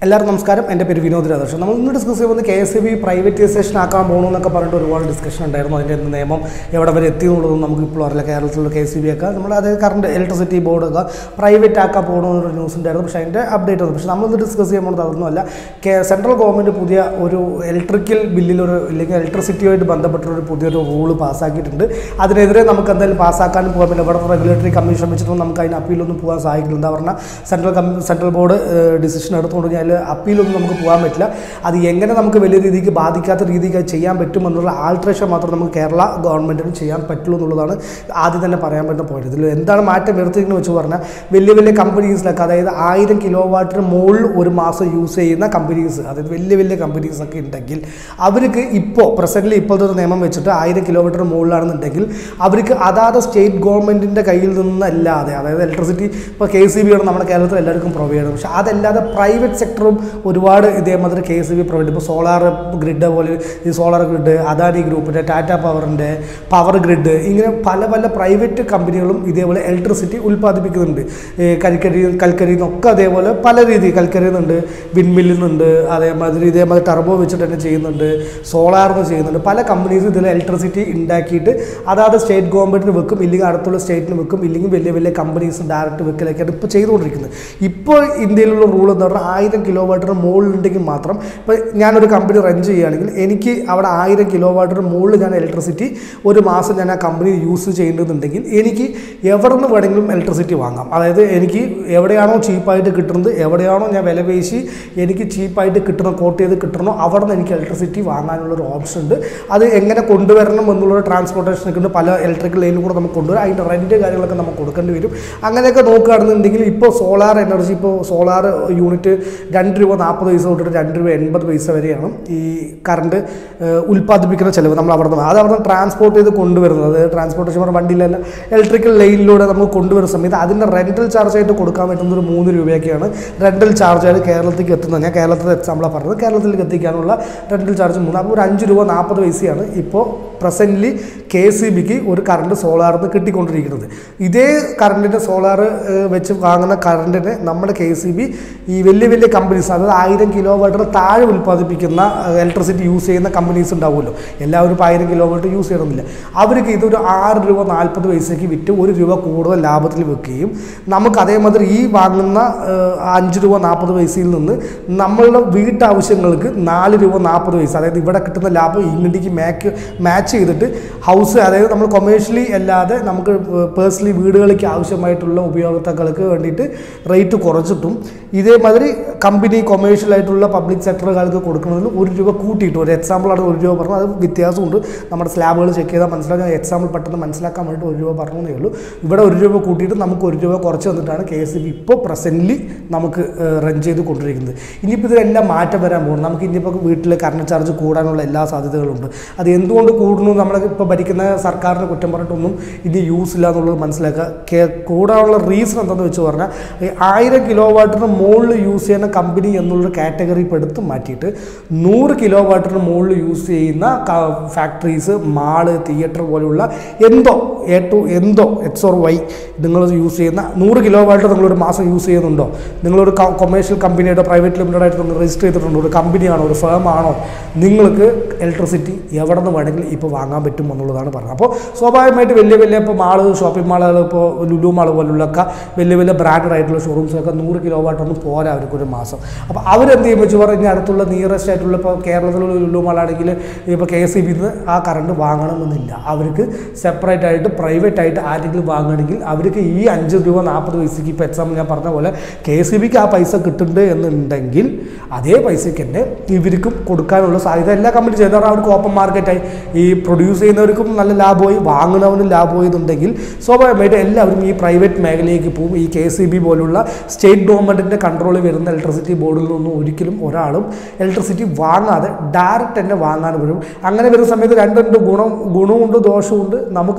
എല്ലാവർക്കും നമസ്കാരം എൻ്റെ പേര് വിനോദ് രാധാകൃഷ്ണൻ നമ്മൾ ഇന്ന് ഡിസ്കസ് ചെയ്യുന്നത് കെ എസ് ബി പ്രൈവറ്റൈസേഷൻ ആക്കാൻ പോകണമെന്നൊക്കെ പറഞ്ഞിട്ട് ഒരുപാട് ഡിസ്കഷൻ ഉണ്ടായിരുന്നു അതിൻ്റെ നിയമം എവിടെ വരെ എത്തി എന്നുള്ളതും നമുക്ക് ഇപ്പോൾ അറിയില്ല കേരളത്തിലുള്ള കെ എസ് ബി ഒക്കെ നമ്മൾ അത് കറണ്ട് ഇലക്ട്രിസിറ്റി ബോർഡൊക്കെ പ്രൈവറ്റ് ആക്കാൻ പോകണമെന്നൊരു ന്യൂസ് ഉണ്ടായിരുന്നു പക്ഷേ അതിൻ്റെ അപ്ഡേറ്റ് വന്നു പക്ഷേ നമ്മളിന്ന് ഡിസ്കസ് ചെയ്യാൻ പോകുന്നത് അതൊന്നുമല്ല കെ സെൻട്രൽ ഗവൺമെൻറ് പുതിയ ഒരു ഇലക്ട്രിക്കൽ ബില്ലിലൊരു ഇല്ലെങ്കിൽ ഇലക്ട്രിസിറ്റിയുമായിട്ട് ബന്ധപ്പെട്ടൊരു പുതിയൊരു റൂള് പാസ്സാക്കിയിട്ടുണ്ട് അതിനെതിരെ നമുക്ക് എന്തായാലും പാസ്സാക്കാനും പോകാൻ പറ്റില്ല ഇവിടെ റെഗുലേറ്ററി കമ്മീഷൻ വെച്ചിട്ടൊന്നും നമുക്ക് അതിന് അപ്പീലൊന്നും പോകാൻ സാധിക്കില്ല എന്താ പറഞ്ഞാൽ central cum central board decision എടുത്തുകൊണ്ട് കഴിഞ്ഞാൽ അപ്പീലൊന്നും നമുക്ക് പോകാൻ പറ്റില്ല അത് എങ്ങനെ നമുക്ക് വലിയ രീതിക്ക് ബാധിക്കാത്ത രീതിക്ക് അത് ചെയ്യാൻ പറ്റുമെന്നുള്ള ആൾട്രേഷൻ മാത്രം നമുക്ക് കേരള ഗവൺമെൻറ്റിന് ചെയ്യാൻ പറ്റുള്ളൂ എന്നുള്ളതാണ് ആദ്യം തന്നെ പറയാൻ പറ്റുന്ന പോയിന്റ് ഇതിൽ എന്താണ് മാറ്റം വരുത്തിയെന്ന് വെച്ച് പറഞ്ഞാൽ വലിയ വലിയ കമ്പനീസിലൊക്കെ അതായത് ആയിരം കിലോ വാട്ടിന് മുകളിൽ ഒരു മാസം യൂസ് ചെയ്യുന്ന കമ്പനീസ് അതായത് വലിയ വലിയ കമ്പനീസ് ഒക്കെ ഉണ്ടെങ്കിൽ അവർക്ക് ഇപ്പോൾ പ്രസൻ്റ്ലി ഇപ്പോഴത്തെ ഒരു നിയമം വെച്ചിട്ട് ആയിരം കിലോമീറ്റർ മുകളിലാണെന്നുണ്ടെങ്കിൽ അവർക്ക് അതാത് സ്റ്റേറ്റ് ഗവൺമെൻറ്റിൻ്റെ കയ്യിൽ നിന്നല്ലാതെ അതായത് ഇലക്ട്രിസിറ്റി ഇപ്പോൾ കെ സി ബി ആണ് നമ്മുടെ കേരളത്തിൽ എല്ലാവർക്കും പ്രൊവൈഡ് ചെയ്യുന്നത് പക്ഷേ അതല്ലാതെ പ്രൈവറ്റ് സെക്ടറും ഒരുപാട് ഇതേമാതിരി കെ സി ബി പ്രൊവൈഡ് ഇപ്പോൾ സോളാർ ഗ്രിഡ് പോലെ ഈ സോളാർ ഗ്രിഡ് അദാനി ഗ്രൂപ്പിൻ്റെ ടാറ്റ പവറിൻ്റെ പവർ ഗ്രിഡ് ഇങ്ങനെ പല പല പ്രൈവറ്റ് കമ്പനികളും ഇതേപോലെ ഇലക്ട്രിസിറ്റി ഉൽപ്പാദിപ്പിക്കുന്നുണ്ട് ഈ കൽക്കരി കൽക്കരി നിന്നൊക്കെ അതേപോലെ പല രീതി കൽക്കരി നിന്നുണ്ട് വിൻമില്ലിൽ നിന്നുണ്ട് അതേമാതിരി ഇതേമാതിരി ടർബോ വെച്ചിട്ട് തന്നെ ചെയ്യുന്നുണ്ട് സോളാറിന് ചെയ്യുന്നുണ്ട് പല കമ്പനീസ് ഇതിൽ ഇലക്ട്രിസിറ്റി ഉണ്ടാക്കിയിട്ട് അതാത് സ്റ്റേറ്റ് ഗവൺമെൻറ്റിന് വെക്കും ഇല്ലെങ്കിൽ അടുത്തുള്ള സ്റ്റേറ്റിന് വെക്കും ഇല്ലെങ്കിൽ വലിയ വലിയ കമ്പനീസ് ഡയറക്റ്റ് വെക്കലൊക്കെയാണ് ഇപ്പോൾ ചെയ്തുകൊണ്ടിരിക്കുന്നത് ഇപ്പോൾ ഇന്ത്യയിലുള്ള റൂൾ എന്ന് പറഞ്ഞാൽ ആയിരം കിലോ വാട്ടിന് മുകളിലുണ്ടെങ്കിൽ മാത്രം ഇപ്പോൾ ഞാനൊരു കമ്പനി റൺ ചെയ്യുകയാണെങ്കിൽ എനിക്ക് അവിടെ ആയിരം കിലോ വാട്ടിന് മുകളിൽ ഞാൻ ഇലക്ട്രിസിറ്റി ഒരു മാസം ഞാൻ ആ കമ്പനി യൂസ് ചെയ്യേണ്ടതുണ്ടെങ്കിൽ എനിക്ക് എവിടെ നിന്ന് വേണമെങ്കിലും ഇലക്ട്രിസിറ്റി വാങ്ങാം അതായത് എനിക്ക് എവിടെയാണോ ചീപ്പായിട്ട് കിട്ടുന്നത് എവിടെയാണോ ഞാൻ വില പേശി എനിക്ക് ചീപ്പായിട്ട് കിട്ടണം കോട്ട് ചെയ്ത് കിട്ടണോ അവിടെ നിന്ന് എനിക്ക് ഇലക്ട്രിസിറ്റി വാങ്ങാനുള്ളൊരു ഓപ്ഷൻ ഉണ്ട് അത് എങ്ങനെ കൊണ്ടുവരണം എന്നുള്ളൊരു ട്രാൻസ്പോർട്ടേഷൻ ഒക്കെ ഉണ്ട് പല ഇലക്ട്രിക്കൽ ലൈനിൽ കൂടെ നമുക്ക് കൊണ്ടുവരാം അതിൻ്റെ റെൻറ്റ് കാര്യങ്ങളൊക്കെ നമുക്ക് കൊടുക്കേണ്ടി വരും അങ്ങനെയൊക്കെ നോക്കുകയാണെന്നുണ്ടെങ്കിൽ ഇപ്പോൾ സോളാർ എനർജി ഇപ്പോൾ സോളാർ യൂണിറ്റ് രണ്ട് രൂപ നാൽപ്പത് പൈസ തൊട്ടിട്ട് രണ്ട് രൂപ എൺപത് പൈസ വരെയാണ് ഈ കറണ്ട് ഉൽപ്പാദിപ്പിക്കുന്ന ചിലവ് നമ്മൾ അവിടെ നിന്ന് അത് അവിടെ നിന്ന് ട്രാൻസ്പോർട്ട് ചെയ്ത് കൊണ്ടുവരുന്നത് അതായത് ട്രാൻസ്പോർട്ടേഷൻ പറഞ്ഞ വണ്ടിയിലല്ല ഇലക്ട്രിക്കൽ ലൈനിലൂടെ നമ്മൾ കൊണ്ടുവരുന്ന സമയത്ത് അതിൻ്റെ റെൻറ്റൽ ചാർജ് ആയിട്ട് കൊടുക്കാൻ പറ്റുന്ന ഒരു മൂന്ന് രൂപയൊക്കെയാണ് റെൻറ്റൽ ചാർജ് ആയിട്ട് കേരളത്തിലേക്ക് എത്തുന്നത് ഞാൻ കേരളത്തിലെ എക്സാമ്പിളാണ് പറഞ്ഞത് കേരളത്തിലേക്ക് എത്തിക്കാനുള്ള റെൻറ്റൽ ചാർജ് മൂന്ന് അപ്പോൾ ഒരു അഞ്ച് രൂപ നാൽപ്പത് പൈസയാണ് ഇപ്പോൾ പ്രസൻ്റ്ലി കെ സി ബിക്ക് ഒരു കറണ്ട് സോളാറിൽ നിന്ന് കിട്ടിക്കൊണ്ടിരിക്കുന്നത് ഇതേ കറണ്ടിൻ്റെ സോളാർ വെച്ച് വാങ്ങുന്ന കറണ്ടിന് നമ്മുടെ കെ സി ബി ഈ വലിയ വലിയ കമ്പനീസ് അതായത് ആയിരം കിലോ വാട്ടിന് താഴെ ഉൽപ്പാദിപ്പിക്കുന്ന ഇലക്ട്രിസിറ്റി യൂസ് ചെയ്യുന്ന കമ്പനീസ് ഉണ്ടാവുമല്ലോ എല്ലാവരും ഇപ്പോൾ ആയിരം കിലോ വാട്ട് യൂസ് ചെയ്യണമെന്നില്ല അവർക്ക് ഇതൊരു ആറ് രൂപ നാൽപ്പത് പൈസയ്ക്ക് വിറ്റ് ഒരു രൂപ കൂടുതൽ ലാഭത്തിൽ വെക്കുകയും നമുക്ക് അതേമാതിരി ഈ വാങ്ങുന്ന ഏഹ്, അഞ്ച് രൂപ നാൽപ്പത് പൈസയിൽ നിന്ന് നമ്മളുടെ വീട്ടാവശ്യങ്ങൾക്ക് നാല് രൂപ നാൽപ്പത് പൈസ അതായത് ഇവിടെ കിട്ടുന്ന ലാഭം ഇങ്ങോട്ടേക്ക് മാക്ക് മാച്ച് ചെയ്തിട്ട് ഹൗസ് അതായത് നമ്മൾ കൊമേഴ്ഷ്യലി അല്ലാതെ നമുക്ക് പേഴ്സണലി വീടുകളിലേക്ക് ആവശ്യമായിട്ടുള്ള ഉപയോഗത്തക്കൾക്ക് വേണ്ടിയിട്ട് റേറ്റ് കുറച്ചിട്ടും ഇതേമാതിരി കമ്പനി കൊമേഴ്ഷ്യൽ ആയിട്ടുള്ള പബ്ലിക് സെക്ടറുകൾക്ക് കൊടുക്കുന്നതിൽ ഒരു രൂപ കൂട്ടിയിട്ട് ഒരു എക്സാമ്പിളാണ് ഒരു രൂപ പറഞ്ഞത് അത് വ്യത്യാസമുണ്ട് നമ്മുടെ സ്ലാബുകൾ ചെക്ക് ചെയ്താൽ മനസ്സിലാക്കാൻ എക്സാമ്പിൾ പെട്ടെന്ന് മനസ്സിലാക്കാൻ വേണ്ടിയിട്ട് ഒരു രൂപ പറഞ്ഞതേ ഉള്ളൂ ഇവിടെ ഒരു രൂപ കൂട്ടിയിട്ട് നമുക്ക് ഒരു രൂപ കുറച്ച് തന്നിട്ടാണ് കെ എസ് ബി ഇപ്പോൾ പ്രസൻ്റ്ലി നമുക്ക് റൺ ചെയ്ത് കൊണ്ടിരിക്കുന്നത് ഇനിയിപ്പോൾ ഇതിലെല്ലാം മാറ്റം വരാൻ പോകുന്നു നമുക്ക് ഇനിയിപ്പോൾ വീട്ടിൽ കറണ്ട് ചാർജ് കൂടാനുള്ള എല്ലാ സാധ്യതകളുണ്ട് അത് എന്തുകൊണ്ട് കൂടുന്നു നമ്മൾ ഇപ്പോൾ ഭരിക്കുന്ന സർക്കാരിനെ കുറ്റം പറഞ്ഞിട്ടൊന്നും ഇനി യൂസ് ഇല്ല എന്നുള്ളത് മനസ്സിലാക്കുക കേ- കൂടാനുള്ള റീസൺ എന്താണെന്ന് വെച്ച് പറഞ്ഞാൽ ഈ ആയിരം കിലോ വാട്ടിന് മുകളിൽ യൂസ് ചെയ്യുന്ന കമ്പനി എന്നുള്ളൊരു കാറ്റഗറി ഇപ്പോൾ എടുത്ത് മാറ്റിയിട്ട് നൂറ് കിലോ വാട്ടിന് മുകളിൽ യൂസ് ചെയ്യുന്ന ഫാക്ടറീസ് മാള് തിയേറ്റർ പോലെയുള്ള എന്തോ എ ടു എന്തോ എക്സ് ഓർ വൈ നിങ്ങൾ യൂസ് ചെയ്യുന്ന നൂറ് കിലോ വാട്ട് നിങ്ങളൊരു മാസം യൂസ് ചെയ്യുന്നുണ്ടോ നിങ്ങളൊരു കൊമേഴ്ഷ്യൽ കമ്പനിയായിട്ടോ പ്രൈവറ്റ് ലിമിറ്റഡ് ആയിട്ട് നിങ്ങൾ രജിസ്റ്റർ ചെയ്തിട്ടുണ്ടോ ഒരു കമ്പനിയാണോ ഒരു ഫേം ആണോ നിങ്ങൾക്ക് ഇലക്ട്രിസിറ്റി എവിടെ നിന്ന് വേണമെങ്കിലും ഇപ്പോൾ വാങ്ങാൻ പറ്റും എന്നുള്ളതാണ് പറഞ്ഞത് അപ്പോൾ സ്വാഭാവികമായിട്ട് വലിയ വലിയ ഇപ്പോൾ മാള് ഷോപ്പിംഗ് മാളുകൾ ഇപ്പോൾ ലുലു മാൾ പോലുള്ളൊക്കെ വലിയ വലിയ ബ്രാൻഡഡ് ആയിട്ടുള്ള ഷോറൂംസൊക്കെ നൂറ് കിലോ വാട്ടൊന്നും പോരാ അവർക്ക് ഒരു മാസം അപ്പോൾ അവരെന്ത് ചെയ്യും വെച്ച് പറഞ്ഞാൽ അടുത്തുള്ള നിയറസ്റ്റ് ആയിട്ടുള്ള ഇപ്പോൾ കേരളത്തിലുള്ള ലുലു മാളാണെങ്കിൽ ഇപ്പോൾ കെ എസ് ഇ ബിന്ന് ആ കറണ്ട് വാങ്ങണമെന്നില്ല അവർക്ക് സെപ്പറേറ്റ് ആയിട്ട് പ്രൈവറ്റ് ആയിട്ട് ആരെങ്കിലും വാങ്ങണമെങ്കിൽ അവർക്ക് ഈ അഞ്ച് രൂപ നാൽപ്പത് പൈസയ്ക്ക് ഇപ്പോൾ എക്സാമ്പിൾ ഞാൻ പറഞ്ഞ പോലെ കെ എസ് ഇ ബിക്ക് ആ പൈസ കിട്ടുന്നുണ്ട് എന്നുണ്ടെങ്കിൽ അതേ പൈസയ്ക്ക് തന്നെ ഇവർക്കും കൊടുക്കാനുള്ള സാധ്യത എല്ലാ കമ്പനി ചെയ്താൽ അവർക്ക് ഓപ്പൺ മാർക്കറ്റായി ഈ പ്രൊഡ്യൂസ് ചെയ്യുന്നവർക്കും നല്ല ലാഭമായി വാങ്ങുന്നവനും ലാഭമായി എന്നുണ്ടെങ്കിൽ സ്വാഭാവികമായിട്ട് എല്ലാവരും ഈ പ്രൈവറ്റ് മേഖലയിലേക്ക് പോകും ഈ കെ സി ബി പോലുള്ള സ്റ്റേറ്റ് ഗവൺമെൻറ്റിൻ്റെ കൺട്രോളിൽ വരുന്ന ഇലക്ട്രിസിറ്റി ബോർഡിൽ നിന്നും ഒരിക്കലും ഒരാളും ഇലക്ട്രിസിറ്റി വാങ്ങാതെ ഡയറക്റ്റ് തന്നെ വാങ്ങാൻ വരും അങ്ങനെ വരുന്ന സമയത്ത് രണ്ട് രണ്ട് ഗുണം ഗുണമുണ്ട് ദോഷമുണ്ട് നമുക്ക് ദോഷം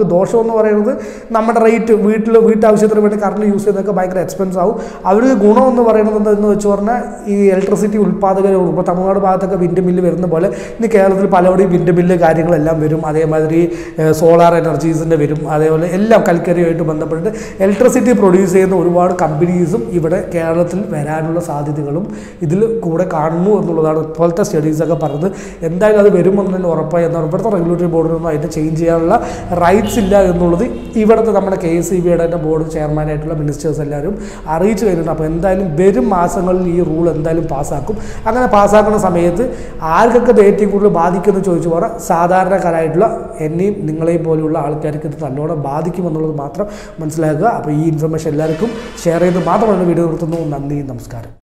എന്ന് പറയുന്നത് നമ്മുടെ റേറ്റ് വീട്ടിൽ വീട്ടാവശ്യത്തിന് വേണ്ടി കറണ്ട് യൂസ് ചെയ്യുന്നതൊക്കെ ഭയങ്കര എക്സ്പെൻസ് ആവും അവർ ഗുണം എന്ന് പറയുന്നത് എന്ന് വെച്ച് പറഞ്ഞാൽ ഈ ഇലക്ട്രിസിറ്റി ഉൽപ്പാദകർ ഇപ്പോൾ തമിഴ്നാട് ഭാഗത്തൊക്കെ വിൻഡ് മില്ല് വരുന്ന പോലെ ഇന്ന് കേരളത്തിൽ പലവിടെയും വിൻഡ് മില്ല് കാര്യങ്ങളെല്ലാം വരും അതേമാതിരി സോളാർ എനർജീസിൻ്റെ വരും അതേപോലെ എല്ലാം കൽക്കരിയുമായിട്ട് ബന്ധപ്പെട്ടിട്ട് ഇലക്ട്രിസിറ്റി പ്രൊഡ്യൂസ് ചെയ്യുന്ന ഒരുപാട് കമ്പനീസും ഇവിടെ കേരളത്തിൽ വരാനുള്ള സാധ്യതകളും ഇതിൽ കൂടെ കാണുന്നു എന്നുള്ളതാണ് ഇപ്പോഴത്തെ സ്റ്റഡീസൊക്കെ പറഞ്ഞത് എന്തായാലും അത് വരുമെന്ന് തന്നെ ഉറപ്പായി എന്നാൽ ഇവിടുത്തെ റെഗുലേറ്ററി ബോർഡിനൊന്നും അതിനെ ചേഞ്ച് ചെയ്യാനുള്ള റൈറ്റ്സ് ഇല്ല എന്നുള്ളത് ഇവിടുത്തെ നമ്മുടെ കെ എസ് സി ബിയുടെ തന്നെ ബോർഡ് ചെയർമാനായിട്ടുള്ള മിനിസ്റ്റേഴ്സ് എല്ലാവരും അറിയിച്ചു കഴിഞ്ഞിട്ടുണ്ട് അപ്പോൾ എന്തായാലും വരും മാസങ്ങളിൽ ഈ റൂൾ എന്തായാലും പാസ്സാക്കും അങ്ങനെ പാസ്സാക്കുന്ന സമയത്ത് ആർക്കൊക്കെ ഇത് ഏറ്റവും കൂടുതൽ ബാധിക്കുമെന്ന് ചോദിച്ചു പറഞ്ഞാൽ സാധാരണക്കാരായിട്ടുള്ള എന്നെയും നിങ്ങളെയും പോലെയുള്ള ആൾക്കാർക്ക് ഇത് നല്ലോണം ബാധിക്കുമെന്നുള്ളത് മാത്രം മനസ്സിലാക്കുക അപ്പോൾ ഈ ഇൻഫർമേഷൻ എല്ലാവർക്കും ഷെയർ ചെയ്ത് മാത്രമാണ് വീഡിയോ നിർത്തുന്നു നന്ദി നമസ്കാരം